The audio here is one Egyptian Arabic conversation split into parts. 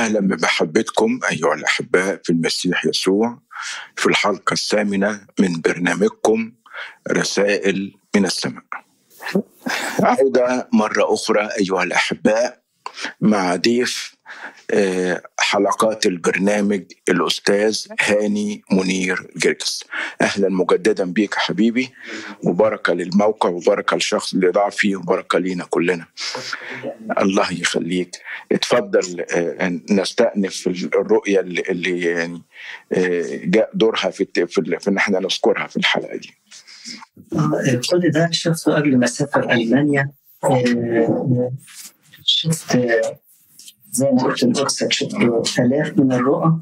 أهلا بمحبتكم أيها الأحباء في المسيح يسوع في الحلقة الثامنة من برنامجكم رسائل من السماء عودة مرة أخرى أيها الأحباء مع ضيف آه، حلقات البرنامج الأستاذ هاني منير جرجس أهلا مجددا بيك يا حبيبي مباركة للموقع وبركة للشخص اللي ضاع فيه وبركة لينا كلنا الله يخليك اتفضل آه، نستأنف الرؤية اللي, اللي يعني آه، جاء دورها في الت- في, ال- في ان احنا نذكرها في الحلقة دي آه، كل ده شفته قبل ما اسافر المانيا آه، شفت آه، زي ما قلت لقدسك شفت الاف من الرؤى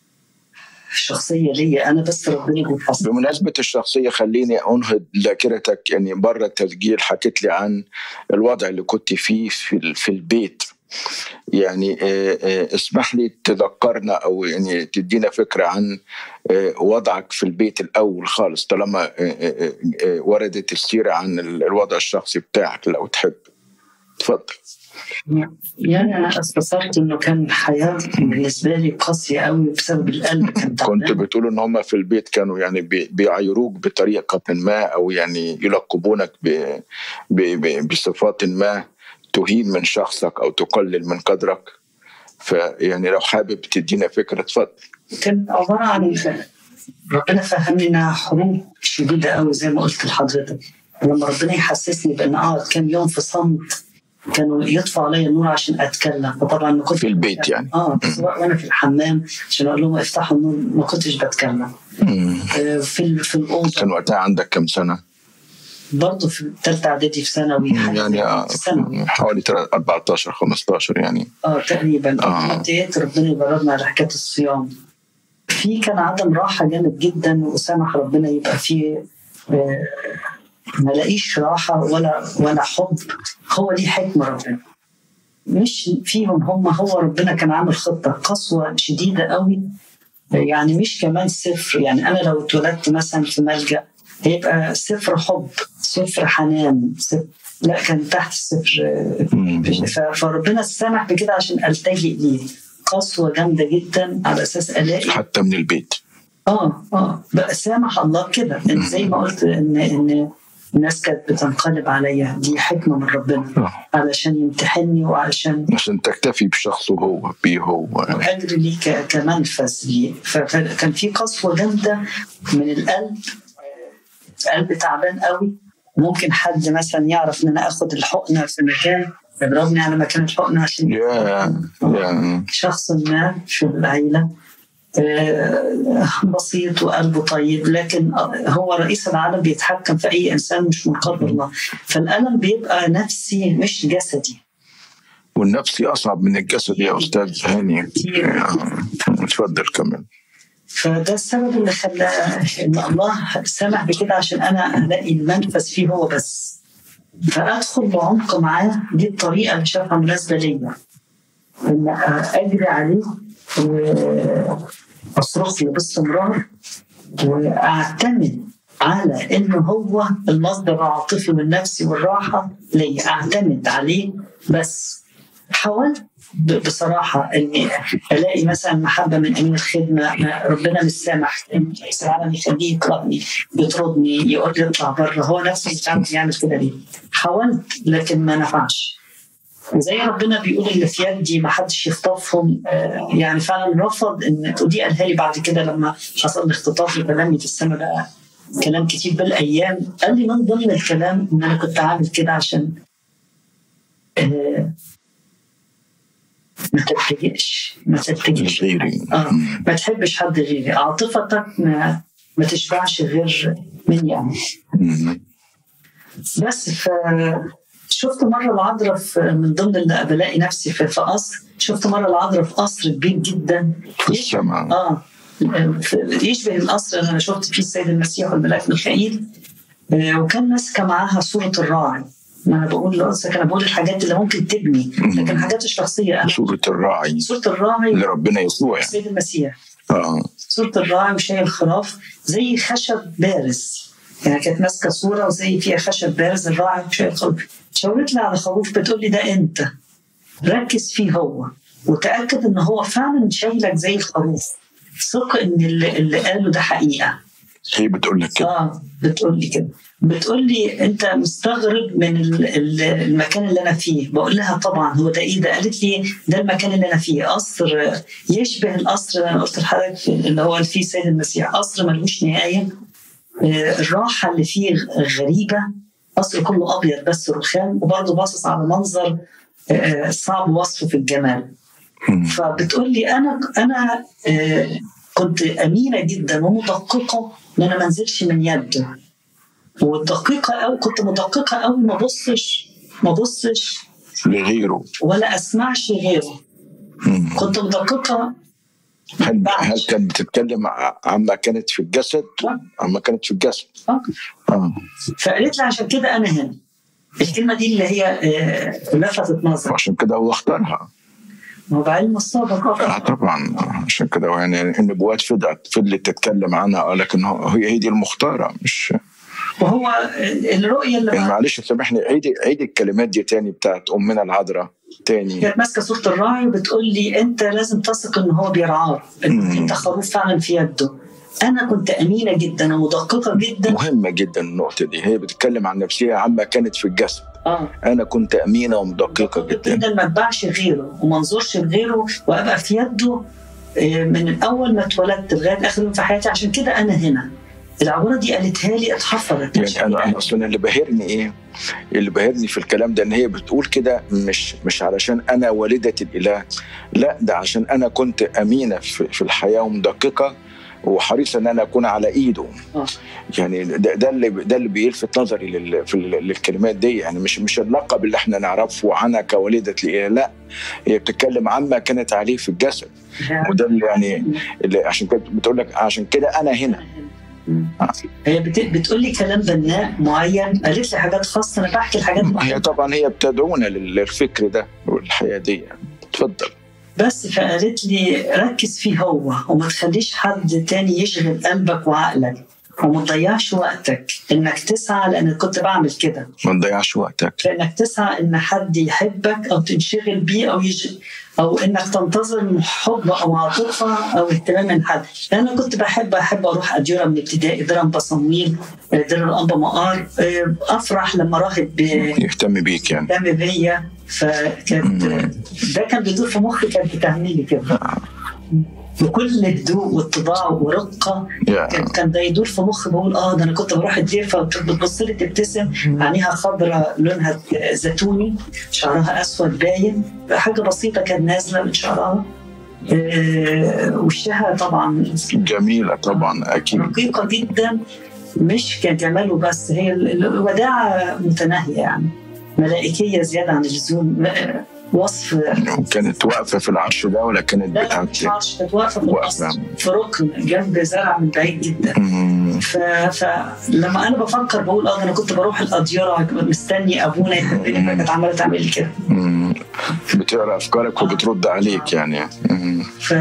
شخصيه ليا انا بس ربنا بيحصل بمناسبة الشخصية خليني أنهض ذاكرتك يعني بره التسجيل حكيت لي عن الوضع اللي كنت فيه في, ال- في البيت يعني آه، آه، اسمح لي تذكرنا أو يعني تدينا فكرة عن آه، وضعك في البيت الأول خالص طالما آه، آه، آه، وردت السيرة عن ال- الوضع الشخصي بتاعك لو تحب تفضل يعني انا استثرت انه كان حياه بالنسبه لي قاسيه قوي بسبب القلب كان كنت تعبان بتقول ان هم في البيت كانوا يعني بي- بيعايروك بطريقه ما او يعني يلقبونك ب- ب- ب- بصفات ما تهين من شخصك او تقلل من قدرك فيعني لو حابب تدينا فكره اتفضل كان عباره عن ربنا فهمني انها حروب شديده قوي زي ما قلت لحضرتك لما ربنا يحسسني بان اقعد كام يوم في صمت كانوا يطفوا عليا النور عشان اتكلم فطبعا ما كنت في البيت يعني. اه سواء وانا في الحمام عشان اقول لهم افتحوا النور ما كنتش بتكلم آه، في ال- في الاوضه كان وقتها عندك كم سنه؟ برضه في ثالثه اعدادي في ثانوي حاجة يعني آه، في ثانوي حوالي تلات- 14 15 يعني اه تقريبا آه. ابتديت ربنا يجربنا على حكايه الصيام في كان عدم راحه جامد جدا وسمح ربنا يبقى فيه آه، ما لاقيش راحه ولا ولا حب هو ليه حكمه ربنا مش فيهم هم هو ربنا كان عامل خطه قسوه شديده قوي يعني مش كمان صفر يعني انا لو اتولدت مثلا في ملجا هيبقى صفر حب صفر حنان صفر لا كان تحت الصفر آه، مم. ف- فربنا سمح بكده عشان التجئ ليه قسوه جامده جدا على اساس الاقي حتى من البيت اه اه بقى سامح الله كده إن زي ما قلت ان ان الناس كانت بتنقلب عليا دي حكمه من ربنا آه. علشان يمتحني وعلشان عشان تكتفي بشخصه هو بيه هو واجري ليه ك- كمنفذ ليه فكان في قسوه جامده من القلب القلب تعبان قوي ممكن حد مثلا يعرف ان انا اخد الحقنه في مكان يضربني على مكان الحقنه عشان يا يا شخص ما في العيلة آه، بسيط وقلبه طيب لكن هو رئيس العالم بيتحكم في أي إنسان مش من قدر الله فالألم بيبقى نفسي مش جسدي والنفسي اصعب من الجسد يا استاذ هاني كتير. آه، اتفضل كمل فده السبب اللي خلى إن الله سمح بكده عشان أنا ألاقي المنفذ فيه هو بس فأدخل بعمق معاه دي الطريقة اللي شافها مناسبة ليا إن أجري عليه وأصرخ له باستمرار واعتمد على انه هو المصدر العاطفي والنفسي والراحه ليا اعتمد عليه بس حاولت ب- بصراحه اني الاقي مثلا محبه من امين الخدمه ما ربنا مش سامح إن رئيس العالم يخليه يكرهني يطردني يقول لي اطلع بره هو نفسه مش عارف يعمل كده ليه حاولت لكن ما نفعش وزي ربنا بيقول اللي في يدي ما حدش يخطفهم آه، يعني فعلا رفض ان ودي قالها لي بعد كده لما حصل لي اختطاف وكلامي في السماء بقى كلام كتير بالايام قال لي من ضمن الكلام ان انا كنت عامل كده عشان آه، ما تتفاجئش ما تتفاجئش غيري اه ما تحبش حد غيري عاطفتك ما, ما تشبعش غير مني انا مم. بس ف شفت مره العذراء في- من ضمن اللي بلاقي نفسي في, في قصر شفت مره العذراء في قصر كبير جدا في السماء اه في- يشبه القصر اللي انا شفت فيه السيد المسيح والملاك ميخائيل آه، وكان ماسكه معاها صوره الراعي ما انا بقول لقصدك انا بقول الحاجات اللي ممكن تبني لكن الحاجات الشخصيه انا صورة الراعي صوره الراعي لربنا يسوع يعني السيد المسيح اه صورة الراعي وشاي الخراف زي خشب بارز يعني كانت ماسكة صورة وزي فيها خشب بارز الراعي وشاي الخراف شاورت لي على خروف بتقول لي ده أنت ركز فيه هو وتاكد ان هو فعلا شايلك زي الخروف ثق ان اللي, اللي قاله ده حقيقه هي بتقول لك كده اه بتقول لي كده بتقول لي انت مستغرب من ال- ال- المكان اللي انا فيه بقول لها طبعا هو ده ايه ده قالت لي ده المكان اللي انا فيه قصر يشبه القصر اللي انا قلت لحضرتك في- اللي هو اللي فيه سيد المسيح قصر ملوش نهايه آه، الراحه اللي فيه غريبه قصر كله ابيض بس رخام وبرضه باصص على منظر آه، صعب وصفه في الجمال مم. فبتقول لي انا انا آه، كنت امينه جدا ومدققه ان انا ما انزلش من يده ودقيقه قوي كنت مدققه قوي ما ابصش ما ابصش لغيره ولا اسمعش غيره مم. كنت مدققه هل هل كانت بتتكلم ع- عما كانت في الجسد عما كانت في الجسد آه. اه فقالت لي عشان كده انا هنا الكلمه دي اللي هي آه، لفتت نظري وعشان كده هو اختارها هو بعلم السابق اه آه. طبعا عشان كده هو يعني النبوات فضلت فضلت تتكلم عنها آه، لكن هو- هي هي دي المختاره مش وهو آه، الرؤيه اللي يعني بعد- معلش سامحني عيد عيد الكلمات دي تاني بتاعت امنا العذراء تاني كانت ماسكه صوره الراعي وبتقول لي انت لازم تثق ان هو بيرعاك ان مم. انت خروف فعلا في يده انا كنت امينه جدا ومدققه جدا مهمه جدا النقطه دي هي بتتكلم عن نفسها عما كانت في الجسد اه انا كنت امينه ومدققه جدا جدا ما اتبعش غيره وما انظرش لغيره وابقى في يده آه، من اول ما اتولدت لغايه اخر يوم في حياتي عشان كده انا هنا العباره دي قالتها لي اتحفظت يعني انا انا اصلا اللي باهرني ايه؟ اللي باهرني في الكلام ده ان هي بتقول كده مش مش علشان انا والده الاله لا ده عشان انا كنت امينه في, في الحياه ومدققه وحريصه ان انا اكون على ايده آه. يعني ده, ده اللي ده اللي بيلفت نظري لل في ال- للكلمات دي يعني مش مش اللقب اللي احنا نعرفه عنها كوالده الاله لا هي بتتكلم عما كانت عليه في الجسد وده اللي يعني اللي عشان كده بتقول لك عشان كده انا هنا هي بت... بتقول لي كلام بناء معين قالت لي حاجات خاصه انا بحكي الحاجات هي طبعا هي بتدعونا لل- للفكر ده والحياه دي يعني. اتفضل بس فقالت لي ركز فيه هو وما تخليش حد تاني يشغل قلبك وعقلك وما تضيعش وقتك انك تسعى لان كنت بعمل كده ما تضيعش وقتك فانك تسعى ان حد يحبك او تنشغل بيه او يج... او انك تنتظر حب او عاطفه او اهتمام من حد لان انا كنت بحب احب اروح اديره من ابتدائي ديره بصمويل ديره الانبا مقار آه، افرح لما راهب بي- يهتم بيك يعني اهتم بيا فكانت مم. ده كان بيدور في مخي كانت بتعمل لي كده بكل هدوء واتضاع ورقه يا كان كان ده يدور في مخي بقول اه ده انا كنت بروح الدير فبتبص لي تبتسم عينيها خضراء لونها زيتوني شعرها اسود باين حاجه بسيطه كانت نازله من شعرها آه، وشها طبعا جميلة طبعا أكيد رقيقه جدا مش كجمال وبس هي ال- الوداعه متناهيه يعني ملائكيه زياده عن اللزوم م- وصف وكانت واقفة في العرش ده ولا كانت لا لا بتاعت مش عارف كانت واقفه في واقفة. القصر في ركن جنب زرع من بعيد جدا مم. ف... فلما انا بفكر بقول اه ده انا كنت بروح الاديره مستني ابونا يحبني فكانت عماله تعمل لي كده مم. بتقرا أفكارك وبترد عليك يعني مم. ف...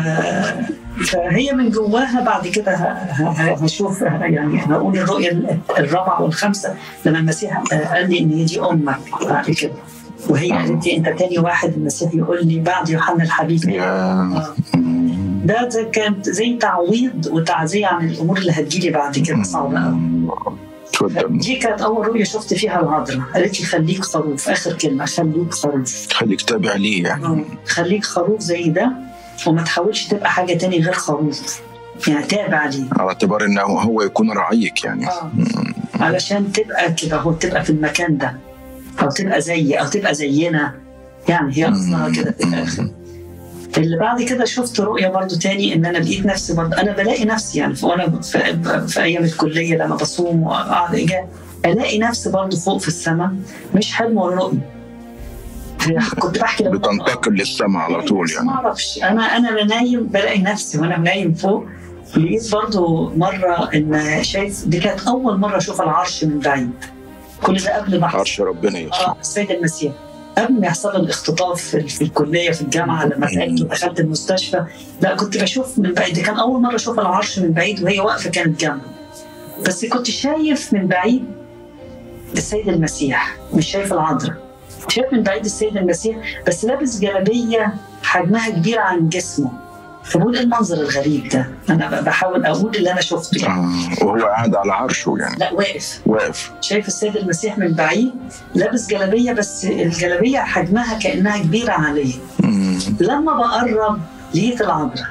فهي من جواها بعد كده ه... ه... هشوف يعني هقول الرؤيه الرابعه والخامسه لما المسيح قال لي ان هي دي امك بعد كده وهي قالت لي انت تاني واحد المسيح يقول لي بعد يوحنا الحبيب يا آه. مم. ده ده كانت زي تعويض وتعزيه عن الامور اللي هتجيلي بعد كده صعبه قوي مم. اتفضل دي كانت اول رؤيه شفت فيها العذراء قالت لي خليك خروف اخر كلمه خليك خروف خليك تابع ليه يعني خليك خروف زي ده وما تحاولش تبقى حاجه تاني غير خروف يعني تابع ليه على اعتبار انه هو يكون راعيك يعني آه. مم. علشان تبقى كده هو تبقى في المكان ده او تبقى زيي او تبقى زينا يعني هي قصدها كده في الاخر اللي بعد كده شفت رؤية برضو تاني ان انا لقيت نفسي برضو انا بلاقي نفسي يعني وانا في, في ايام الكلية لما بصوم واقعد اجا الاقي نفسي برضو فوق في السماء مش حلم ولا رؤية كنت بحكي لما بتنتقل للسماء على طول ما يعني اعرفش انا انا نايم بلاقي نفسي وانا نايم فوق لقيت برضو مرة ان شايف دي كانت اول مرة اشوف العرش من بعيد كل ده قبل ما أحصل. عرش ربنا يسوع اه السيد المسيح قبل ما يحصل لي الاختطاف في, في الكليه في الجامعه لما تعبت ودخلت المستشفى لا كنت بشوف من بعيد دي كان اول مره اشوف العرش من بعيد وهي واقفه كانت جنبي بس كنت شايف من بعيد السيد المسيح مش شايف العذراء شايف من بعيد السيد المسيح بس لابس جلابيه حجمها كبير عن جسمه فبقول ايه المنظر الغريب ده انا بحاول اقول اللي انا شفته يعني. آه. وهو قاعد على عرشه يعني لا واقف واقف شايف السيد المسيح من بعيد لابس جلابيه بس الجلابيه حجمها كانها كبيره عليه مم. لما بقرب لقيت العذراء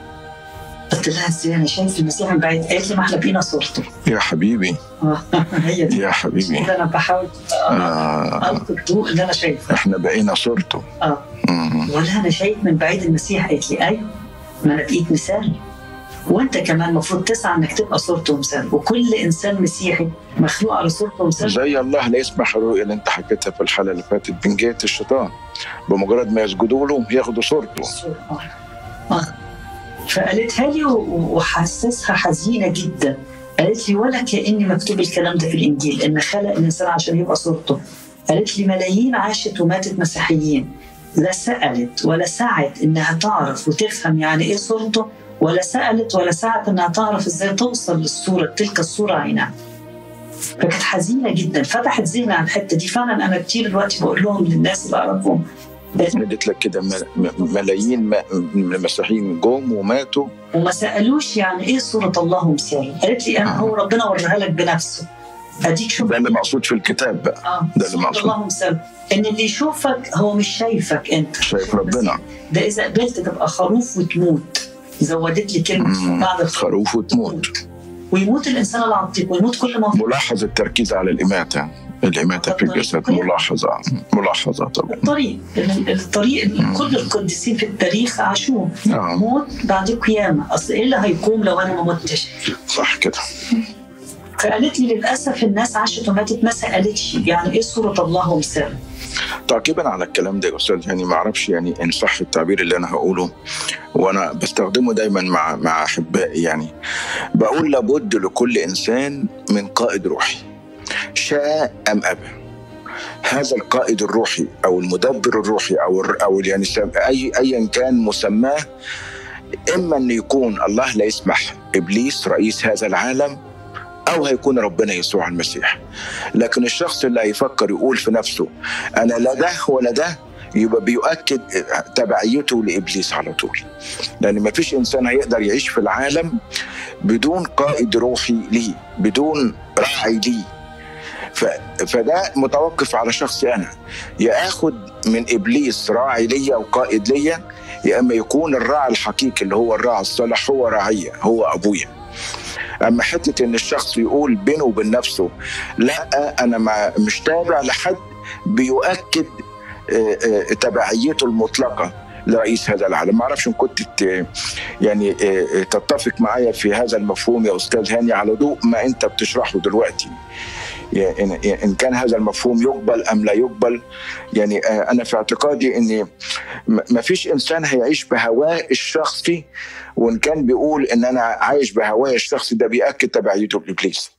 قلت لها ازاي انا شايف المسيح من بعيد قالت لي ما احنا بقينا صورته يا حبيبي آه، هي دي يا حبيبي اللي انا بحاول آه، آه. القي الضوء اللي انا شايفه احنا بقينا صورته اه مم. ولا انا شايف من بعيد المسيح قالت لي ايوه ما انا بقيت مثال وانت كمان المفروض تسعى انك تبقى صورته ومثال وكل انسان مسيحي مخلوق على صورته ومثال زي الله لا يسمح الرؤيا اللي انت حكيتها في الحلقه اللي فاتت من جهه الشيطان بمجرد ما يسجدوا له ياخدوا صورته آه. آه. فقالتها لي و- وحسسها حزينه جدا قالت لي ولا كاني مكتوب الكلام ده في الانجيل ان خلق الانسان عشان يبقى صورته قالت لي ملايين عاشت وماتت مسيحيين لا سالت ولا سعت انها تعرف وتفهم يعني ايه صورته ولا سالت ولا سعت انها تعرف ازاي توصل للصوره تلك الصوره عينها فكانت حزينه جدا فتحت ذهني على الحته دي فعلا انا كتير دلوقتي بقول لهم للناس اللي اعرفهم اديت لك كده م- م- ملايين ما- من المسيحيين جم وماتوا وما سالوش يعني ايه صوره الله ومثاله قالت لي انا هو ربنا وريها لك بنفسه اديك شوف ده اللي مقصود في الكتاب بقى اه ده اللي صوره مقصود. الله ومثاله ان اللي يشوفك هو مش شايفك انت شايف ربنا ده اذا قبلت تبقى خروف وتموت زودت لي كلمه مم. بعد الخروف خروف وتموت ويموت الانسان العتيق ويموت كل ما هو ملاحظ التركيز على الإماتة الإماتة في الجسد ملاحظة ملاحظة طبعا الطريق ال- الطريق اللي مم. كل القديسين في التاريخ عاشوه آه موت بعد قيامه اصل ايه اللي هيقوم لو انا ما متش صح كده فقالت لي للاسف الناس عاشت وماتت ما سالتش يعني ايه صوره الله ومثاله تعقيبا على الكلام ده يا استاذ يعني ما اعرفش يعني ان صح التعبير اللي انا هقوله وانا بستخدمه دايما مع مع احبائي يعني بقول لابد لكل انسان من قائد روحي شاء ام ابى هذا القائد الروحي او المدبر الروحي او الر- او يعني سم- اي ايا كان مسماه اما ان يكون الله لا يسمح ابليس رئيس هذا العالم او هيكون ربنا يسوع المسيح لكن الشخص اللي هيفكر يقول في نفسه انا لا ده ولا ده يبقى بيؤكد تبعيته لابليس على طول لان ما فيش انسان هيقدر يعيش في العالم بدون قائد روحي ليه بدون راعي ليه ف... فده متوقف على شخصي انا يا اخد من ابليس راعي ليا وقائد ليا يا اما يكون الراعي الحقيقي اللي هو الراعي الصالح هو راعية هو ابويا اما حته ان الشخص يقول بينه وبين نفسه لا انا ما مش تابع لحد بيؤكد آه، آه، تبعيته المطلقه لرئيس هذا العالم ما اعرفش ان كنت ت- يعني آه، آه، تتفق معايا في هذا المفهوم يا استاذ هاني على ضوء ما انت بتشرحه دلوقتي يعني ان إن كان هذا المفهوم يقبل ام لا يقبل يعني آه، انا في اعتقادي ان ما فيش انسان هيعيش بهواه الشخصي وان كان بيقول ان انا عايش بهواه الشخصي ده بياكد تبعيته لابليس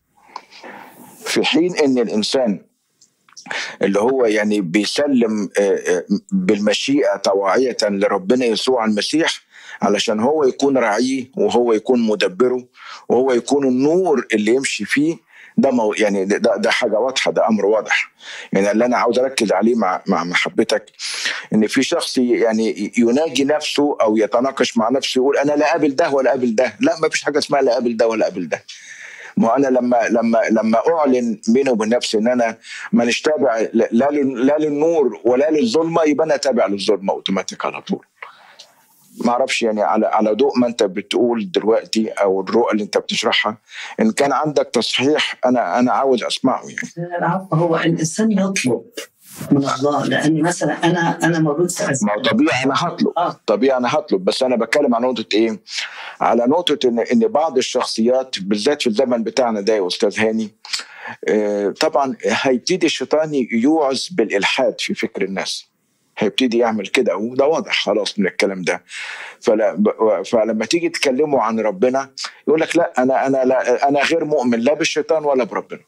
في حين ان الانسان اللي هو يعني بيسلم آه، آه، بالمشيئه طواعيه لربنا يسوع المسيح علشان هو يكون راعيه وهو يكون مدبره وهو يكون النور اللي يمشي فيه ده مو يعني ده, ده- ده حاجه واضحه ده امر واضح يعني اللي انا عاوز اركز عليه مع مع محبتك ان في شخص يعني يناجي نفسه او يتناقش مع نفسه يقول انا لا قابل ده ولا قابل ده لا ما فيش حاجه اسمها لا قابل ده ولا قابل ده ما انا لما لما لما اعلن بيني وبين نفسي ان انا مانيش تابع لا لا لل- لا للنور ولا للظلمه يبقى انا تابع للظلمه اوتوماتيك على طول ما اعرفش يعني على على ضوء ما انت بتقول دلوقتي او الرؤى اللي انت بتشرحها ان كان عندك تصحيح انا انا عاوز اسمعه يعني العفو هو الانسان يطلب من الله لان مثلا انا انا موجود سأسأل ما هو طبيعي انا هطلب اه طبيعي انا هطلب بس انا بتكلم عن نقطه ايه؟ على نقطه ان ان بعض الشخصيات بالذات في الزمن بتاعنا ده يا استاذ هاني آه، طبعا هيبتدي الشيطان يوعظ بالالحاد في فكر الناس هيبتدي يعمل كده وده واضح خلاص من الكلام ده فلا ب- فلما تيجي تكلموا عن ربنا يقول لك لا انا انا لا انا غير مؤمن لا بالشيطان ولا بربنا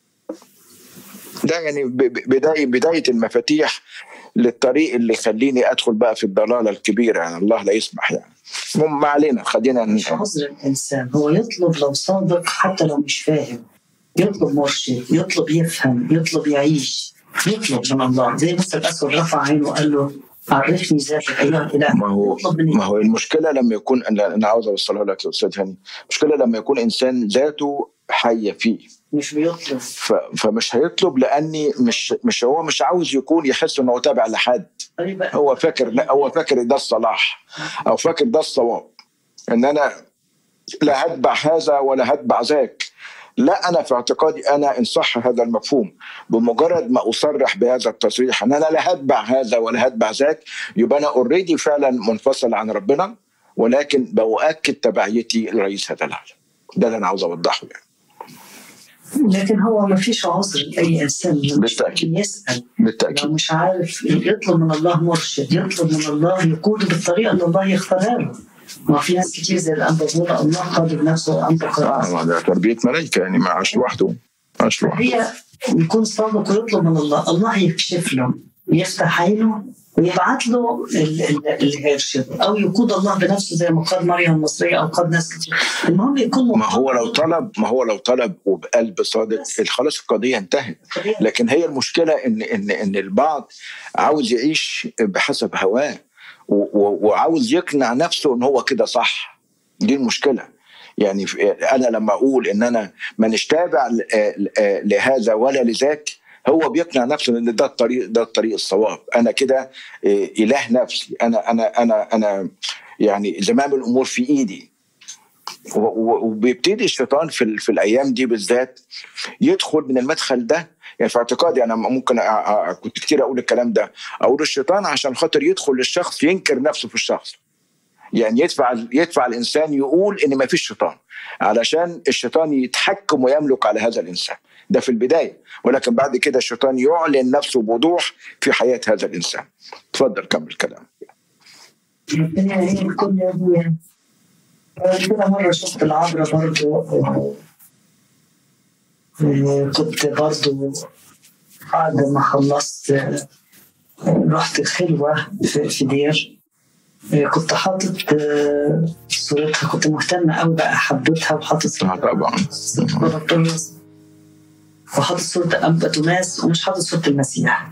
ده يعني ب- ب- بدايه بدايه المفاتيح للطريق اللي يخليني ادخل بقى في الضلاله الكبيره يعني الله لا يسمح يعني المهم ما علينا خلينا ن- مش عذر الانسان هو يطلب لو صادق حتى لو مش فاهم يطلب مرشد يطلب يفهم يطلب يعيش يطلب من الله زي موسى الاسود رفع عينه وقال له عرفني ذاتك ايها الاله ما هو اطلب مني ما هو المشكله لما يكون انا أنا عاوز اوصلها لك يا استاذ هاني المشكله لما يكون انسان ذاته حيه فيه مش بيطلب ف... فمش هيطلب لاني مش مش هو مش عاوز يكون يحس انه هو تابع لحد طيب بقى هو فاكر لا هو فاكر ده الصلاح او فاكر ده الصواب ان انا لا هتبع هذا ولا هتبع ذاك لا انا في اعتقادي انا ان صح هذا المفهوم بمجرد ما اصرح بهذا التصريح ان انا لا هتبع هذا ولا هتبع ذاك يبقى انا اوريدي فعلا منفصل عن ربنا ولكن بؤكد تبعيتي لرئيس هذا العالم ده اللي انا عاوز اوضحه يعني لكن هو ما فيش عذر لاي انسان إنه مش بالتأكيد. ممكن يسال بالتاكيد لو مش عارف يطلب من الله مرشد يطلب من الله يقوده بالطريقه اللي الله يختارها له ما في ناس كتير زي الانبا بولا الله قادر نفسه وانت قادر آه ما ده تربيه ملائكه يعني ما عاش لوحده ما عاش لوحده هي يكون صادق ويطلب من الله الله يكشف له يفتح عينه ويبعت له ال- ال- اللي هيرشده او يقود الله بنفسه زي ما قاد مريم المصريه او قاد ناس كتير المهم يكون ما هو لو طلب ما هو لو طلب وبقلب صادق خلاص القضيه انتهت لكن هي المشكله ان ان ان البعض عاوز يعيش بحسب هواه و- و- وعاوز يقنع نفسه ان هو كده صح دي المشكله يعني في- انا لما اقول ان انا مانيش تابع ل- ل- لهذا ولا لذاك هو بيقنع نفسه ان ده الطريق ده الطريق الصواب انا كده إيه، اله نفسي انا انا انا انا يعني زمام الامور في ايدي و- و- وبيبتدي الشيطان في, ال- في الايام دي بالذات يدخل من المدخل ده يعني في اعتقادي انا ممكن أ- أ- كنت كتير اقول الكلام ده اقول الشيطان عشان خاطر يدخل للشخص ينكر نفسه في الشخص يعني يدفع يدفع الانسان يقول ان ما فيش شيطان علشان الشيطان يتحكم ويملك على هذا الانسان ده في البدايه ولكن بعد كده الشيطان يعلن نفسه بوضوح في حياه هذا الانسان اتفضل كمل كلام ربنا يعين الكل يا ابويا بعد كده مرة شفت العذراء برضو آه، آه، كنت برضو بعد ما خلصت آه، رحت خلوة في في دير آه، كنت حاطط آه، صورتها كنت مهتمة أوي بقى حبيتها وحاطط آه، صورتها طبعا صورة بطرس وحاطط صورة أنبا توماس ومش حاطط صورة المسيح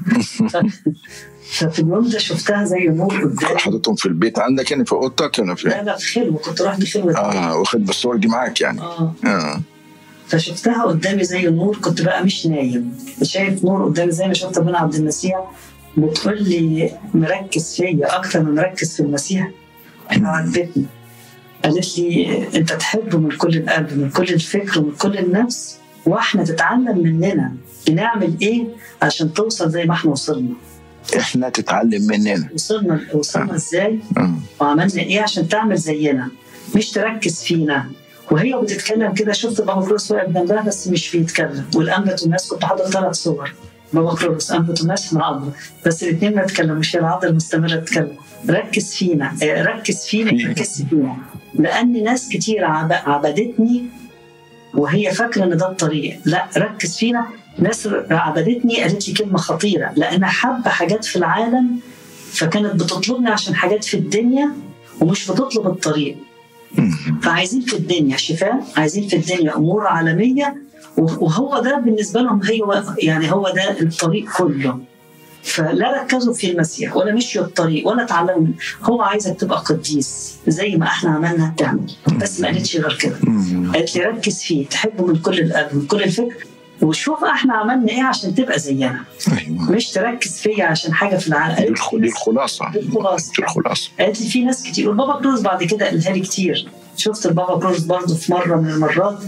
ففي اليوم ده شفتها زي نور قدامي حاططهم في البيت عندك يعني في اوضتك هنا في لا لا في خلوة كنت رحت خلوة اه واخد بالصور دي معاك يعني اه اه فشفتها قدامي زي النور كنت بقى مش نايم شايف نور قدامي زي ما شفت ابونا عبد المسيح بتقول لي مركز فيا اكتر من مركز في المسيح عجبتني قالت لي انت تحبه من كل القلب من كل الفكر ومن كل النفس واحنا تتعلم مننا بنعمل ايه عشان توصل زي ما احنا وصلنا احنا تتعلم مننا وصلنا وصلنا ازاي آه. وعملنا ايه عشان تعمل زينا مش تركز فينا وهي بتتكلم كده شفت بابا كروس واقف جنبها بس مش بيتكلم والانبا توماس كنت حاطط ثلاث صور بابا كروس انبا توماس مع عبد بس الاثنين ما اتكلموش هي العضله المستمره تتكلم ركز فينا آه، ركز فينا فينا. ركز فينا لان ناس كتير عب- عبدتني وهي فاكره ان ده الطريق لا ركز فينا ناس عبدتني قالت لي كلمه خطيره لانها حابه حاجات في العالم فكانت بتطلبني عشان حاجات في الدنيا ومش بتطلب الطريق مم. فعايزين في الدنيا شفاء عايزين في الدنيا امور عالميه وهو ده بالنسبه لهم هي يعني هو ده الطريق كله فلا ركزوا في المسيح ولا مشيوا الطريق ولا اتعلموا منه. هو عايزك تبقى قديس زي ما احنا عملنا تعمل بس ما قالتش غير كده مم. قالت لي ركز فيه تحبه من كل القلب من كل الفكر وشوف احنا عملنا ايه عشان تبقى زينا ايوه مش تركز فيا عشان حاجه في العالم دي قالت الخ- لي دي ناس- الخلاصه دي الخلاصة. دي الخلاصه قالت لي في ناس كتير والبابا كروز بعد كده قالها لي كتير شفت البابا كروز برضه في مره من المرات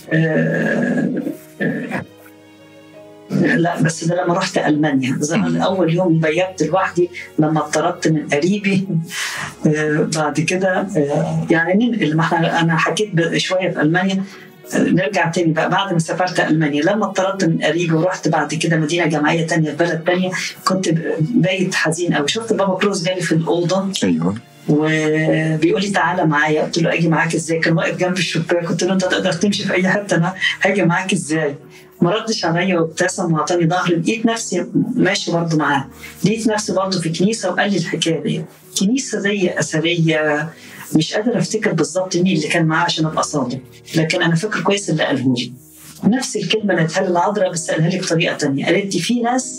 آه، آه، لا بس ده لما رحت المانيا زمان اول يوم بيت لوحدي لما اضطردت من قريبي آه، بعد كده آه، يعني ننقل ما احنا انا حكيت ب- شويه في المانيا آه، نرجع تاني بقى بعد ما سافرت المانيا لما اضطردت من قريبي ورحت بعد كده مدينه جامعيه تانية في بلد تانية كنت بايت حزين قوي شفت بابا كروز جالي في الاوضه ايوه وبيقول لي تعالى معايا قلت له اجي معاك ازاي كان واقف جنب الشباك قلت له انت تقدر تمشي في اي حته انا هاجي معاك ازاي ما ردش عليا وابتسم واعطاني ظهر لقيت نفسي ماشي برضه معاه لقيت نفسي برضه في كنيسه وقال لي الحكايه دي كنيسه زي اثريه مش قادر افتكر بالظبط مين اللي كان معاه عشان ابقى صادق لكن انا فاكر كويس اللي قاله لي نفس الكلمه اللي قالتها لي العذراء بس قالها لي بطريقه تانية قالت لي في ناس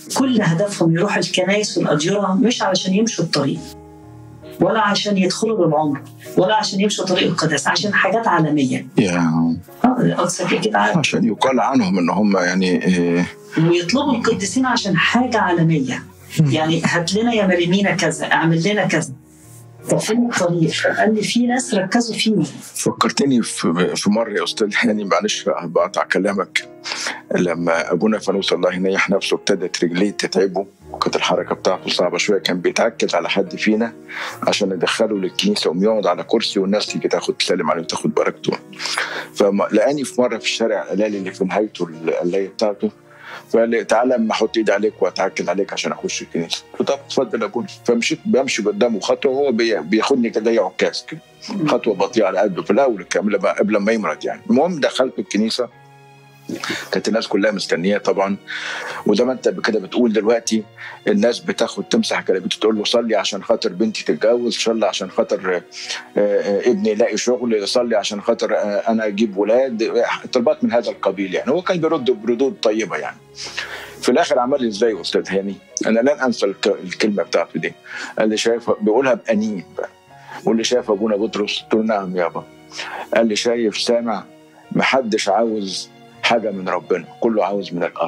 كل هدفهم يروحوا الكنائس والأديرة مش علشان يمشوا الطريق ولا عشان يدخلوا للعمر ولا عشان يمشوا طريق القداسة عشان حاجات عالمية يا اه أقصد كده عالم. عشان يقال عنهم ان هم يعني إيه ويطلبوا القديسين عشان حاجة عالمية يعني هات لنا يا مريمينا كذا اعمل لنا كذا طب فين الطريق؟ قال لي في ناس ركزوا فيه فكرتني في في مره يا استاذ هاني معلش بقطع كلامك لما ابونا فانوس الله ينيح نفسه ابتدت رجليه تتعبه وكانت الحركه بتاعته صعبه شويه كان بيتاكد على حد فينا عشان ندخله للكنيسه ويقعد على كرسي والناس تيجي تاخد تسلم عليه وتاخد بركته فلقاني في مره في الشارع الالالي اللي في نهايته القلايه بتاعته فقال لي تعالى اما احط ايدي عليك واتاكد عليك عشان اخش الكنيسه قلت طب اتفضل يا ابونا فمشيت بمشي قدامه خطوه وهو بي- بياخدني كده زي عكاز كده خطوه بطيئه على قده في الاول كان لما- قبل ما يمرض يعني المهم دخلت الكنيسه كانت الناس كلها مستنيه طبعا وزي ما انت كده بتقول دلوقتي الناس بتاخد تمسح كلمات تقول له صلي عشان خاطر بنتي تتجوز صلي عشان خاطر آه، آه، ابني يلاقي شغل صلي عشان خاطر آه، انا اجيب ولاد طلبات من هذا القبيل يعني هو كان بيرد بردود طيبه يعني في الاخر عمل لي ازاي يا استاذ هاني انا لن انسى الك- الكلمه بتاعته دي قال لي شايف بيقولها بانين بقى بيقول لي شايف ابونا بطرس قلت له نعم يابا قال لي شايف سامع محدش عاوز حاجه من ربنا كله عاوز من الارض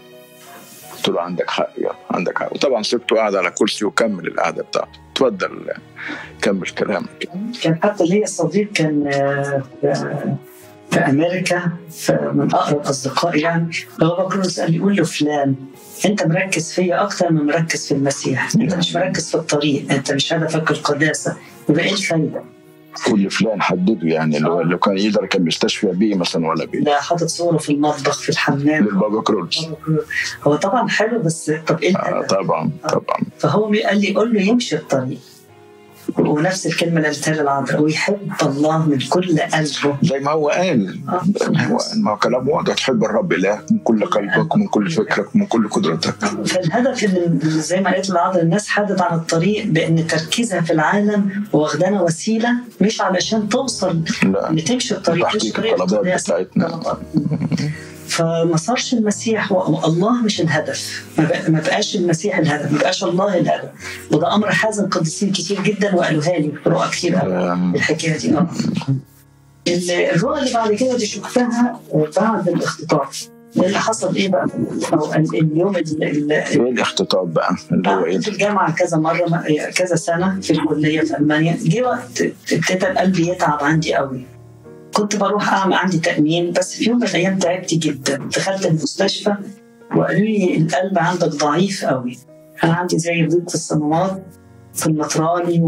قلت له عندك حق يابا عندك حق وطبعا سبته قاعد على كرسي وكمل القعده بتاعته اتفضل كمل كلامك كان حتى ليا صديق كان آه، في- في امريكا في- من اقرب اصدقائي يعني هو بكروس قال لي قول له فلان انت مركز فيا اكتر من مركز في المسيح انت مش مركز في الطريق انت مش هدفك القداسه يبقى ايه الفايده؟ كل فلان حدده يعني اللي هو لو كان يقدر كان مستشفى بيه مثلا ولا بيه ده حاطط صوره في المطبخ في الحمام للبابا كرولز هو طبعا حلو بس طب ايه آه الهدف؟ طبعا طبعا فهو قال لي قول له يمشي الطريق ونفس الكلمه اللي قالتها لي العذراء ويحب الله من كل قلبه زي ما هو قال آه. هو ما هو كلام واضح تحب الرب اله من كل قلبك ومن كل فكرك ومن كل قدرتك فالهدف ان زي ما قالت العذراء الناس حادت عن الطريق بان تركيزها في العالم واخدانا وسيله مش علشان توصل لا ان تمشي الطريق مش تحقيق طريق الطلبات القداسة. بتاعتنا. طلبات. فما صارش المسيح والله مش الهدف ما بق- ما بقاش المسيح الهدف ما بقاش الله الهدف وده امر حازم قديسين كتير جدا وقالوها لي في رؤى كتير قوي آه، الحكايه دي اه ال- الرؤى اللي بعد كده دي شفتها بعد الاختطاف اللي حصل ايه بقى؟ أو ال- اليوم ال- ال- ايه الاختطاف بقى اللي هو ايه في الجامعه كذا مره ما- كذا سنه في الكليه في المانيا جه وقت ابتدى القلب يتعب عندي قوي كنت بروح اعمل عندي تامين بس في يوم من الايام تعبت جدا دخلت المستشفى وقالوا لي القلب عندك ضعيف قوي انا عندي زي ضيق في الصمامات في المطراني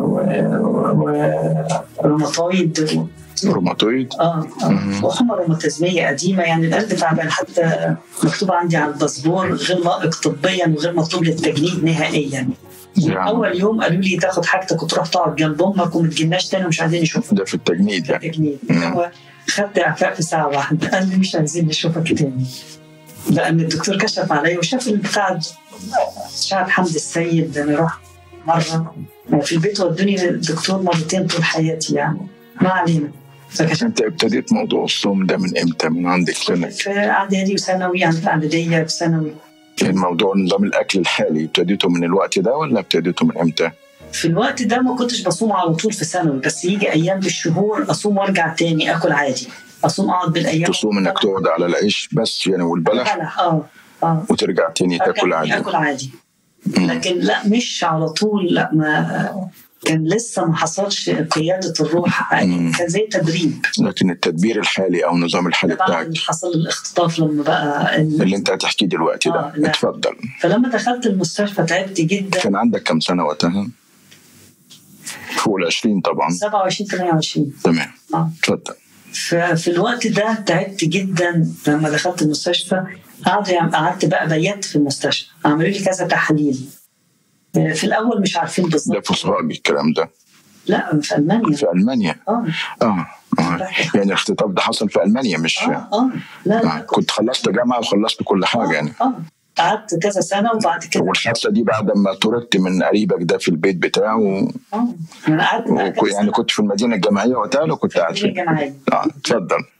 وروماتويد روماتويد اه اه مم. وحمى روماتيزميه قديمه يعني القلب تعبان حتى مكتوب عندي على الباسبور غير لائق طبيا وغير مطلوب للتجنيد نهائيا يعني اول يوم قالوا لي تاخد حاجتك وتروح تقعد جنب امك وما تجيناش تاني ومش عايزين نشوفك ده في التجنيد يعني تجنيد مم. هو خدت اعفاء في ساعه واحده قال لي مش عايزين نشوفك تاني لان الدكتور كشف عليا وشاف البتاع شعب حمد السيد انا رحت مره في البيت ودوني الدكتور مرتين طول حياتي يعني ما علينا فكشف انت ابتديت موضوع الصوم ده من امتى من عندك سنه في اعدادي وثانوي يعني في اعداديه وثانوي الموضوع نظام الاكل الحالي ابتديته من الوقت ده ولا ابتديته من امتى؟ في الوقت ده ما كنتش بصوم على طول في ثانوي بس يجي ايام بالشهور اصوم وارجع تاني اكل عادي اصوم اقعد بالايام تصوم انك تقعد على العيش بس يعني والبلح بلح اه اه وترجع تاني تاكل أرجع عادي اكل عادي مم. لكن لا مش على طول لا ما كان لسه ما حصلش قياده الروح مم. كان زي تدريب لكن التدبير الحالي او النظام الحالي بعد بتاعك اللي حصل الاختطاف لما بقى ال- اللي انت هتحكيه دلوقتي ده آه، لا. اتفضل فلما دخلت المستشفى تعبت جدا كان عندك كم سنه وقتها؟ فوق ال 20 طبعا 27 28 تمام اه اتفضل ففي الوقت ده تعبت جدا لما دخلت المستشفى قعدوا يعني قعدت بقى بيت في المستشفى عملوا لي كذا تحاليل في الاول مش عارفين ده بالظبط في صهاجي الكلام ده لا في المانيا في المانيا اه اه اه يعني الاختطاف ده حصل في المانيا مش اه اه لا آه. لا كنت خلصت جامعه وخلصت كل حاجه يعني اه قعدت كذا سنه وبعد كده والحادثه دي بعد ما طردت من قريبك ده في البيت بتاعه و... اه انا قعدت بقى وك- كذا يعني سنة كنت في المدينه الجامعيه وقتها ولا كنت قاعد في في الجامعيه اه اتفضل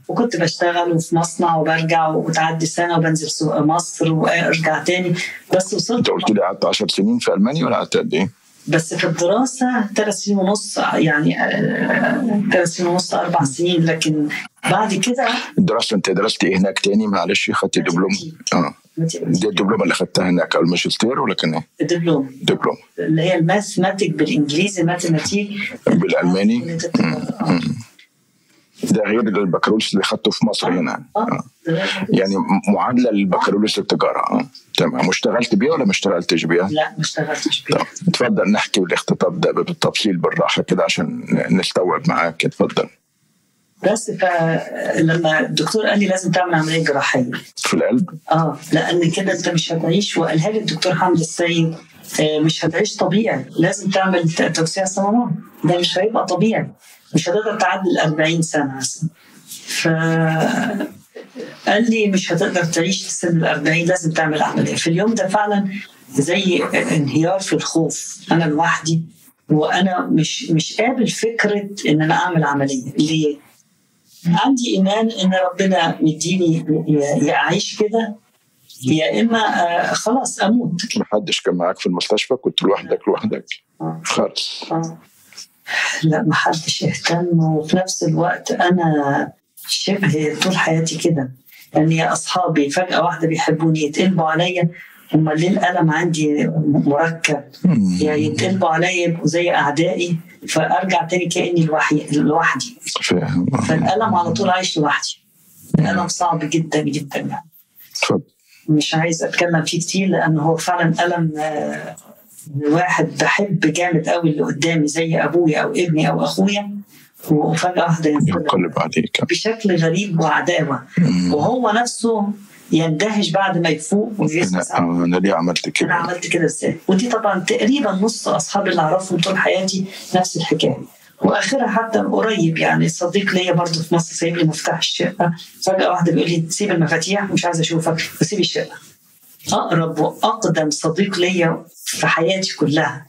وكنت بشتغل وفي مصنع وبرجع وتعدي سنه وبنزل سوق مصر وارجع تاني بس وصلت انت قلت لي قعدت 10 سنين في المانيا ولا قعدت قد ايه؟ بس في الدراسة ثلاث سنين ونص يعني آه، ثلاث سنين ونص أربع سنين لكن بعد كده الدراسه انت درست ايه هناك تاني معلش خدت دبلوم اه دي الدبلومه اللي خدتها هناك او الماجستير ولا كان ايه؟ الدبلوم دبلوم اللي هي الماثماتيك بالانجليزي ماثماتيك بالالماني مم. ده غير البكالوريوس اللي خدته في مصر هنا آه. يعني معادله للبكالوريوس التجاره اه تمام واشتغلت بيها ولا ما اشتغلتش بيها؟ لا ما اشتغلتش بيها طب اتفضل نحكي بالاختطاف ده بالتفصيل بالراحه كده عشان نستوعب معاك اتفضل بس فلما الدكتور قال لي لازم تعمل عمليه جراحيه في القلب اه لان كده انت مش هتعيش وقالها لي الدكتور حمد السيد آه، مش هتعيش طبيعي لازم تعمل ت- توسيع صمامات ده مش هيبقى طبيعي مش هتقدر تعدي ال 40 سنه مثلا ف قال لي مش هتقدر تعيش لسن ال 40 لازم تعمل عمليه في اليوم ده فعلا زي انهيار في الخوف انا لوحدي وانا مش مش قابل فكره ان انا اعمل عمليه ليه؟ عندي ايمان ان ربنا مديني يا يا اعيش كده يا اما آه، خلاص اموت محدش كان معاك في المستشفى كنت لوحدك لوحدك آه. خالص آه. لا ما حدش اهتم وفي نفس الوقت انا شبه طول حياتي كده يعني يا اصحابي فجاه واحده بيحبوني يتقلبوا عليا هم ليه الالم عندي مركب يا يتقلبوا عليا يبقوا زي اعدائي فارجع تاني كاني لوحدي لوحدي فاهم فالالم على طول عايش لوحدي الالم صعب جدا جدا يعني اتفضل مش عايز اتكلم فيه كتير لان هو فعلا الم آه، واحد بحب جامد قوي اللي قدامي زي ابويا او ابني او اخويا وفجاه واحده ينقلب ينقلب عليك بشكل غريب وعداوه وهو نفسه يندهش بعد ما يفوق انا ويسمع آه، انا ليه عملت انا كده؟ عملت كده ازاي ودي طبعا تقريبا نص اصحابي اللي اعرفهم طول حياتي نفس الحكايه واخرها حتى قريب يعني صديق ليا برضه في مصر سايب لي مفتاح الشقه فجاه واحده بيقول لي سيب المفاتيح مش عايز اشوفك وسيب الشقه اقرب واقدم صديق ليا في حياتي كلها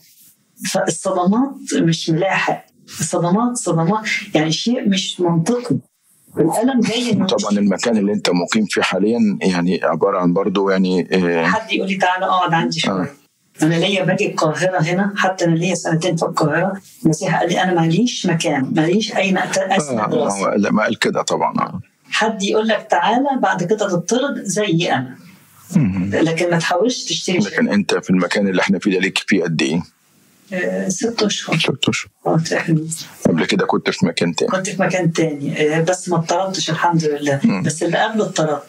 فالصدمات مش ملاحق الصدمات صدمات يعني شيء مش منطقي الالم جاي من طبعا المكان اللي انت مقيم فيه حاليا يعني عباره عن برضه يعني آه، حد يقول لي تعالى اقعد عندي شويه انا ليا باجي القاهره هنا حتى انا ليا سنتين في القاهره المسيح قال لي انا ماليش مكان ماليش اين أت- اسمع آه، دراسه هو- لا ما قال كده طبعا آه. حد يقول لك تعالى بعد كده تطرد زي انا مم. لكن ما تحاولش تشتري شقة. لكن انت في المكان اللي احنا فيه ده ليك فيه قد ايه؟ آه، ست اشهر ست اشهر آه، تقريباً. قبل كده كنت في مكان تاني كنت في مكان تاني آه، بس ما اضطردتش الحمد لله مم. بس اللي قبله اضطرد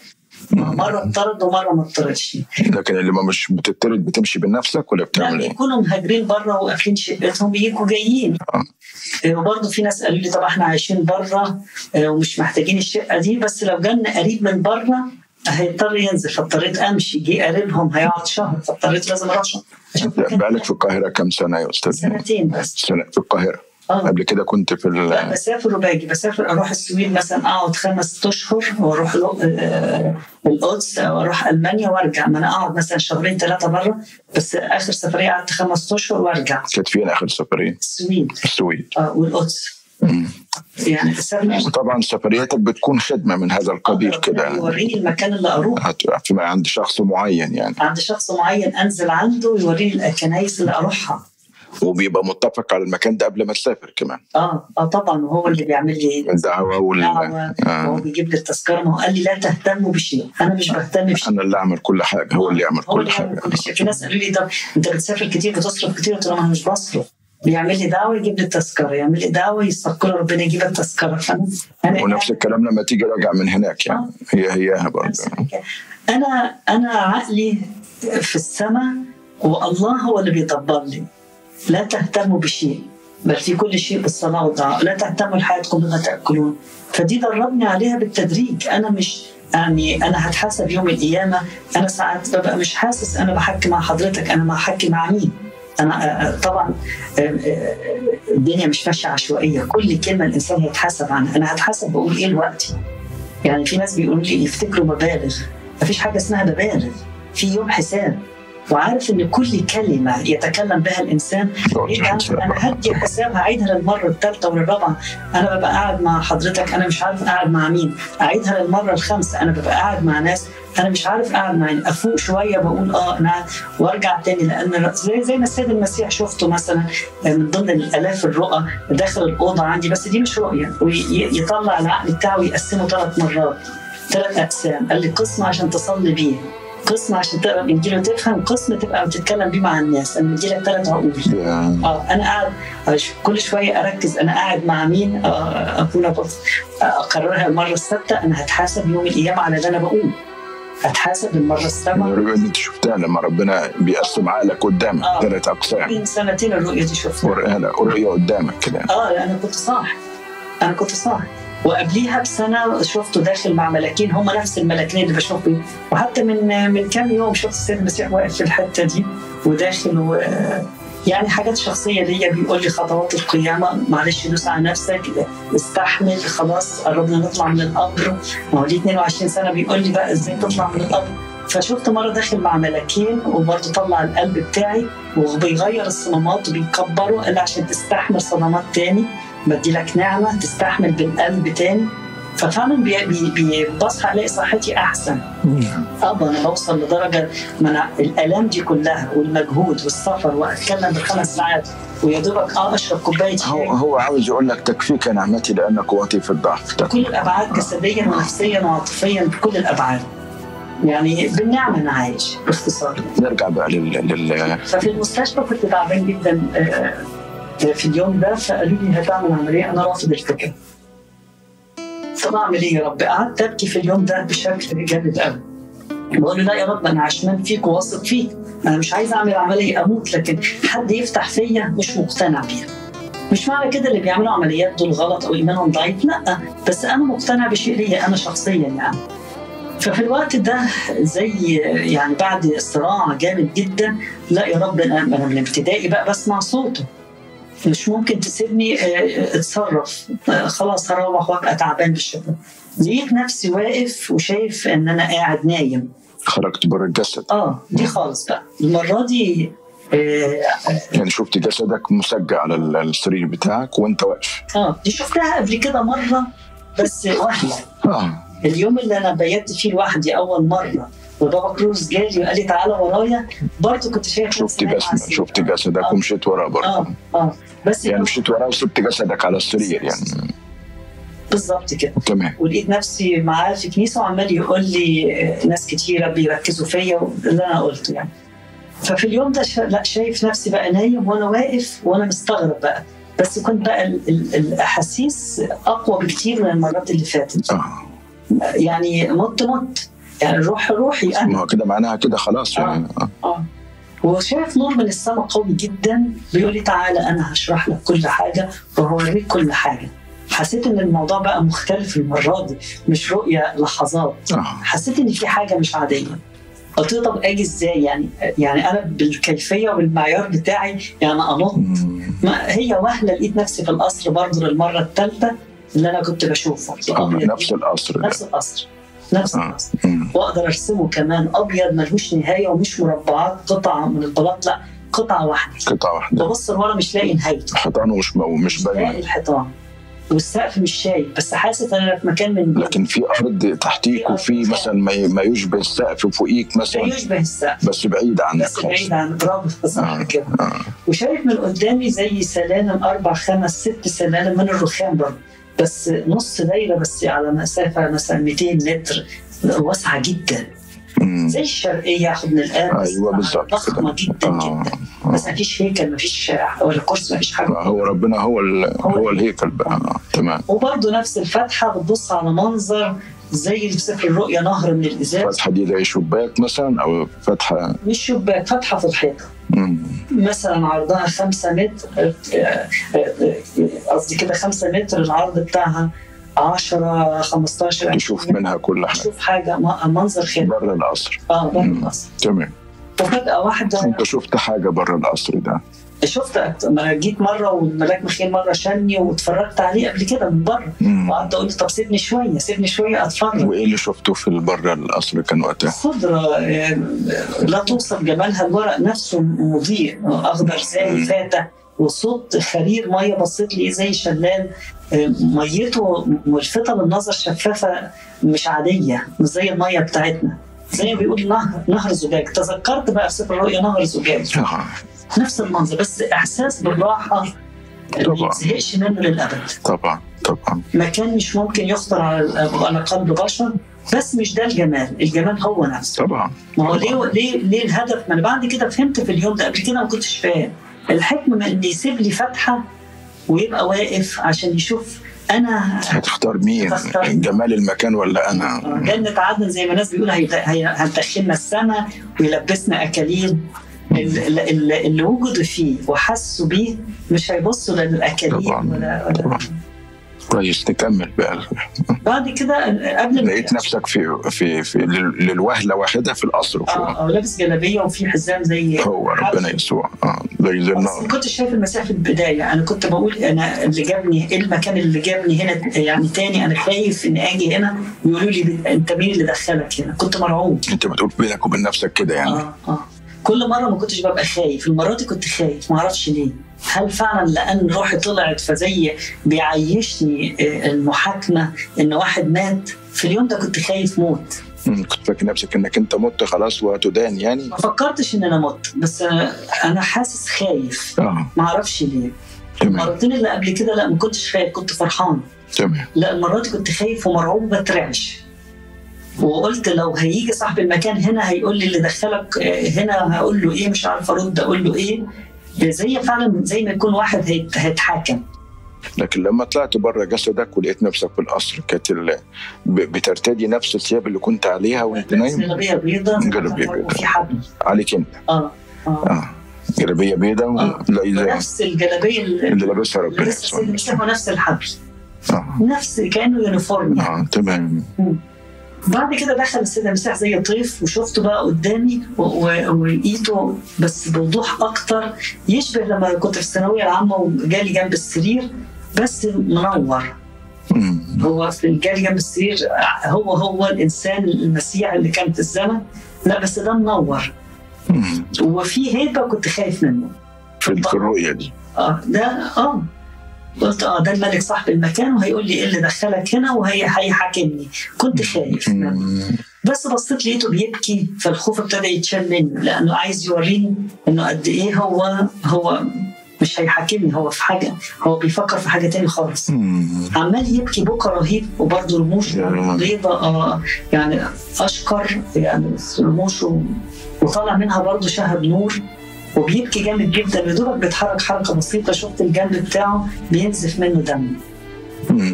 مره اضطرد ومره ما اضطردش لكن اللي ما مش بتطرد بتمشي بنفسك ولا لا بتعمل ايه؟ بيكونوا مهاجرين بره وقافلين شقتهم بيجوا جايين آه. آه، وبرضه في ناس قالوا لي طب احنا عايشين بره آه، ومش محتاجين الشقه دي بس لو جالنا قريب من بره هيضطر ينزل فاضطريت امشي جه قريبهم هيقعد شهر فاضطريت لازم اروح شهر أشوف لا، مكان بقالك في القاهره كام سنه يا استاذ؟ سنتين بس سنه في القاهره اه قبل كده كنت في لا ال... بسافر وباجي بسافر اروح السويد مثلا اقعد خمس اشهر واروح له- آه، القدس او اروح المانيا وارجع ما انا اقعد مثلا شهرين ثلاثه بره بس اخر سفريه قعدت خمس اشهر وارجع كانت فين اخر سفريه؟ السويد السويد آه، والقدس مم. يعني بسافر وطبعا سفرياتك بتكون خدمه من هذا القبيل كده يوريني المكان اللي اروح هتبقى في عند شخص معين يعني عند شخص معين انزل عنده يوريني الكنايس اللي اروحها وبيبقى متفق على المكان ده قبل ما تسافر كمان اه اه طبعا وهو اللي بيعمل لي الدعوه وال دعوه وهو آه. بيجيب لي التذكره ما هو قال لي لا تهتموا بشيء انا مش بهتم بشيء انا اللي اعمل كل حاجه هو اللي يعمل هو كل اللي يعمل حاجه كل شيء في ناس قالوا لي طب انت بتسافر كتير بتصرف كتير قلت لهم انا مش بصرف بيعمل لي دعوه يجيب لي التذكره يعمل لي دعوه يستقر ربنا يجيب التذكره فانا انا ونفس الكلام لما تيجي راجع من هناك يعني هي هياها برضه نفس الحكاية. انا انا عقلي في السماء والله هو اللي بيدبر لي لا تهتموا بشيء بل في كل شيء بالصلاه والدعاء لا تهتموا لحياتكم بما تاكلون فدي دربني عليها بالتدريج انا مش يعني انا هتحاسب يوم القيامه انا ساعات ببقى مش حاسس انا بحكي مع حضرتك انا بحكي مع مين انا آه، آه، طبعا آه، آه، الدنيا مش ماشيه عشوائيه كل كلمه الانسان هيتحاسب عنها انا هتحاسب بقول ايه دلوقتي يعني في ناس بيقولوا لي يفتكروا مبالغ مفيش حاجه اسمها مبالغ في يوم حساب وعارف ان كل كلمه يتكلم بها الانسان يقعد حساب. انا هدي حساب هعيدها للمره الثالثه والرابعه انا ببقى قاعد مع حضرتك انا مش عارف قاعد مع مين اعيدها للمره الخامسه انا ببقى قاعد مع ناس انا مش عارف قاعد مع مين افوق شويه بقول اه انا وارجع تاني لان زي زي ما السيد المسيح شفته مثلا من ضمن الالاف الرؤى داخل الاوضه عندي بس دي مش رؤيه ويطلع العقل بتاعه ويقسمه ثلاث مرات ثلاث اقسام قال لي قسم عشان تصلي بيه قسم عشان تقرا الانجيل وتفهم قسم تبقى بتتكلم بيه مع الناس انا مديلك ثلاث عقول يا- اه انا قاعد كل شويه اركز انا قاعد مع مين آه، اكون أبص- اقررها المره السادسه انا هتحاسب يوم القيامه على اللي انا بقول هتحاسب المره السابعه الرؤية اللي انت شفتها لما ربنا بيقسم عقلك قدامك آه. ثلاث اقسام من سنتين الرؤيه دي شفتها ورقها لك رؤية قدامك كده اه لا، انا كنت صاحي انا كنت صاحي وقبليها بسنه شفته داخل مع ملاكين هم نفس الملاكين اللي بشوف بيه وحتى من من كام يوم شفت السيد المسيح واقف في الحته دي وداخل و يعني حاجات شخصية ليا بيقول لي خطوات القيامة معلش دوس على نفسك استحمل خلاص قربنا نطلع من القبر ما هو ليه 22 سنة بيقول لي بقى ازاي تطلع من القبر فشفت مرة داخل مع ملاكين وبرضه طلع القلب بتاعي وبيغير الصمامات وبيكبره قال لي عشان تستحمل صدمات تاني بدي لك نعمة تستحمل بالقلب تاني ففعلا بي- بي- بي- بصحى الاقي صحتي احسن ابا انا بوصل لدرجه ما انا الالام دي كلها والمجهود والسفر واتكلم بالخمس ساعات ويا دوبك اه اشرب كوبايه هو شاي هو عاوز يقول لك تكفيك نعمتي لان قوتي في الضعف كل الابعاد جسديا ونفسيا وعاطفيا بكل الابعاد يعني بالنعمه انا عايش باختصار نرجع بقى لل, لل... ففي المستشفى كنت تعبان جدا آه، آه، في اليوم ده فقالوا لي هتعمل عمليه انا رافض الفكره. طب اعمل ايه يا رب؟ قعدت ابكي في اليوم ده بشكل جامد قوي. بقول له لا يا رب انا عشمان فيك وواثق فيك انا مش عايز اعمل عمليه اموت لكن حد يفتح فيا مش مقتنع بيها. مش معنى كده اللي بيعملوا عمليات دول غلط او ايمانهم ضعيف لا بس انا مقتنع بشيء ليا انا شخصيا يعني. ففي الوقت ده زي يعني بعد صراع جامد جدا لا يا رب انا انا من ابتدائي بقى بسمع صوته مش ممكن تسيبني آه، اتصرف آه، خلاص هروح وابقى تعبان بالشكل لقيت نفسي واقف وشايف ان انا قاعد نايم خرجت بره الجسد اه دي خالص بقى المره دي آه، يعني شفت جسدك مسجع على ال- السرير بتاعك وانت واقف اه دي شفتها قبل كده مره بس وهله اه اليوم اللي انا بيت فيه لوحدي اول مره وبابا كروز جالي وقال لي تعالى ورايا برضه كنت شايف شفت نفسي نايم على جسمك السرير. شفت جسدك آه. ومشيت وراه برضه اه اه بس يعني مشيت وراه وسبت جسدك على السرير يعني بالظبط كده تمام ولقيت نفسي معاه في كنيسه وعمال يقول لي آه، ناس كتيره بيركزوا فيا اللي انا قلته يعني ففي اليوم ده شا... لا شايف نفسي بقى نايم وانا واقف وانا مستغرب بقى بس كنت بقى ال... ال... الاحاسيس اقوى بكتير من المرات اللي فاتت اه يعني مت مت يعني الروح روحي انا ما هو كده معناها كده خلاص يعني آه. اه وشايف نور من السماء قوي جدا بيقول لي تعالى انا هشرح لك كل حاجه وهوريك كل حاجه حسيت ان الموضوع بقى مختلف المره دي مش رؤيه لحظات اه حسيت ان في حاجه مش عاديه قلت له طب اجي ازاي يعني يعني انا بالكيفيه وبالمعيار بتاعي يعني انط مم. ما هي وهله لقيت نفسي في القصر برضه للمره الثالثه اللي انا كنت بشوفه آه. أبيض نفس القصر ده نفس القصر نفس آه. القصر مم. واقدر ارسمه كمان ابيض ملوش نهايه ومش مربعات قطعه من البلاط لا قطعه واحده قطعة واحدة ببص لورا مش لاقي نهايته حيطان ومش مش مش لاقي باين الحيطان والسقف مش شايف بس حاسس ان انا في مكان من جوه لكن في ارض تحتيك وفي مثلا ما ما يشبه السقف فوقيك لا مثلا يشبه السقف بس بعيد عنك بس بعيد عن برافو صح آه. كده آه. وشايف من قدامي زي سلالم اربع خمس ست سلالم من الرخام برضه بس نص دايره بس على مسافه مثلا 200 متر واسعه جدا مم. زي الشرقيه حضن الاب بس ايوه بالظبط ضخمه كده. جدا آه. جدا آه. بس ما فيش هيكل ما فيش ولا كرسي ما فيش حاجه هو ربنا هو ال... هو الهيكل بقى آه. تمام وبرضه نفس الفتحه بتبص على منظر زي اللي في سفر الرؤيا نهر من الازاز فتحه دي زي شباك مثلا او فتحه مش شباك فتحه في الحيطه مم. مثلا عرضها 5 متر آه، آه، آه، قصدي كده 5 متر العرض بتاعها 10 15 تشوف منها كل حاجه تشوف حاجه م- منظر خير بره القصر اه بره مم. القصر تمام وفجاه واحده انت شفت حاجه بره القصر ده شفت أكت- ما جيت مره والملاك ميخائيل مره شالني واتفرجت عليه قبل كده من بره مم. وقعدت اقول له طب سيبني شويه سيبني شويه اتفرج وايه اللي شفته في بره القصر كان وقتها؟ خضرة آه، لا توصف جمالها الورق نفسه مضيء أخضر زي مم. فاتح وصوت خرير مية بصيت لي زي شلال آه، ميته ملفتة للنظر شفافة مش عادية مش زي المية بتاعتنا زي ما بيقول نهر نهر زجاج تذكرت بقى في سفر الرؤيا نهر زجاج آه. نفس المنظر بس إحساس بالراحة ما طبعا. يتزهقش منه للأبد طبعا طبعا مكان مش ممكن يخطر على على قلب بشر بس مش ده الجمال الجمال هو نفسه طبعا ما هو ليه ليه ليه الهدف؟ ما انا بعد كده فهمت في اليوم ده قبل كده ما كنتش فاهم. الحكمه من ان يسيب لي فتحه ويبقى واقف عشان يشوف انا هتختار مين؟ هختار. جمال المكان ولا انا؟ جنة عدن زي ما الناس بيقولوا هيد- هي- هتدخلنا السماء ويلبسنا اكاليل ال- ال- اللي وجدوا فيه وحسوا بيه مش هيبصوا للاكاليل طبعاً. ولا, ولا طبعا كويس نكمل بقى بعد كده قبل ما لقيت نفسك في في في لل- للوهله واحده في القصر فوق اه آه، لابس جلابيه وفي حزام زي هو ربنا يسوع اه زي زي بس ما النار كنتش شايف المسيح في البدايه انا كنت بقول انا اللي جابني ايه المكان اللي جابني هنا يعني تاني انا خايف ان اجي هنا ويقولوا لي انت مين اللي دخلك هنا كنت مرعوب انت بتقول بينك وبين نفسك كده يعني اه اه كل مره ما كنتش ببقى خايف المره دي كنت خايف ما اعرفش ليه هل فعلا لان روحي طلعت فزي بيعيشني آه، المحاكمه ان واحد مات في اليوم ده كنت خايف موت مم، كنت فاكر نفسك انك انت مت خلاص وهتدان يعني ما فكرتش ان انا مت بس آه، انا حاسس خايف اه ما اعرفش ليه تمام المرتين اللي قبل كده لا ما كنتش خايف كنت فرحان تمام لا المرة دي كنت خايف ومرعوب بترعش وقلت لو هيجي صاحب المكان هنا هيقول لي اللي دخلك آه، هنا هقول له ايه مش عارف ارد اقول له ايه زي فعلا زي ما يكون واحد هيت- هيتحاكم لكن لما طلعت بره جسدك ولقيت نفسك في القصر كانت ال- ب- بترتدي نفس الثياب اللي كنت عليها وانت نايم جلابيه بيضاء جلابية بيضاء. وفي حبل عليك انت اه اه اه جلابيه بيضاء آه. لا زي نفس الجلابيه اللي اللي لابسها اللي ربنا لسه يسوع سيد المسيح ونفس الحبل اه نفس كانه يونيفورم يعني. اه تمام بعد كده دخل السيد المسيح زي طيف وشفته بقى قدامي و- و- ولقيته بس بوضوح اكتر يشبه لما كنت في الثانويه العامه وجالي جنب السرير بس منور مم. هو في جالي جنب السرير هو هو الانسان المسيح اللي كان في الزمن لا بس ده منور مم. وفي هيبه كنت خايف منه في في الرؤيه دي اه ده اه قلت اه ده الملك صاحب المكان وهيقول لي ايه اللي دخلك هنا وهي هيحاكمني كنت خايف منه مم. بس بصيت لقيته بيبكي فالخوف ابتدى يتشال منه لانه عايز يوريني انه قد ايه هو هو مش هيحاكمني هو في حاجه هو بيفكر في حاجه تاني خالص مم. عمال يبكي بكى رهيب وبرضه رموشه يا. بيضة آه يعني اشقر يعني رموشه وطالع منها برضه شهب نور وبيبكي جامد جدا يا دوبك بيتحرك حركه بسيطه شفت الجنب بتاعه بينزف منه دم مم.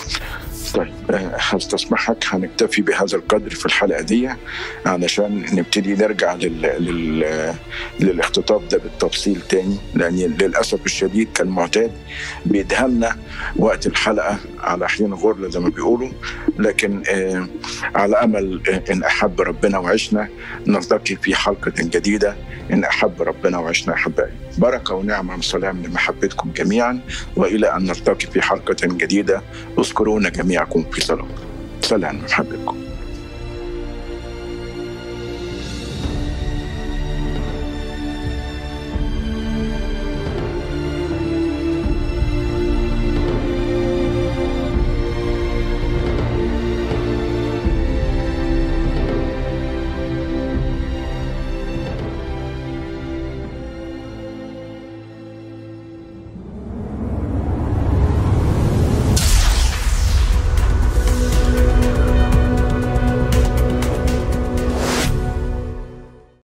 طيب آه، هستسمحك هنكتفي بهذا القدر في الحلقه دي علشان نبتدي نرجع لل... لل... للاختطاف ده بالتفصيل تاني لان للاسف الشديد كالمعتاد بيدهمنا وقت الحلقه على حين غرله زي ما بيقولوا لكن آه على امل آه ان احب ربنا وعشنا نلتقي في حلقه جديده ان احب ربنا وعشنا احبائي بركه ونعمه وسلام لمحبتكم جميعا والى ان نلتقي في حلقه جديده اذكرونا جميعكم في صلاه سلام محبتكم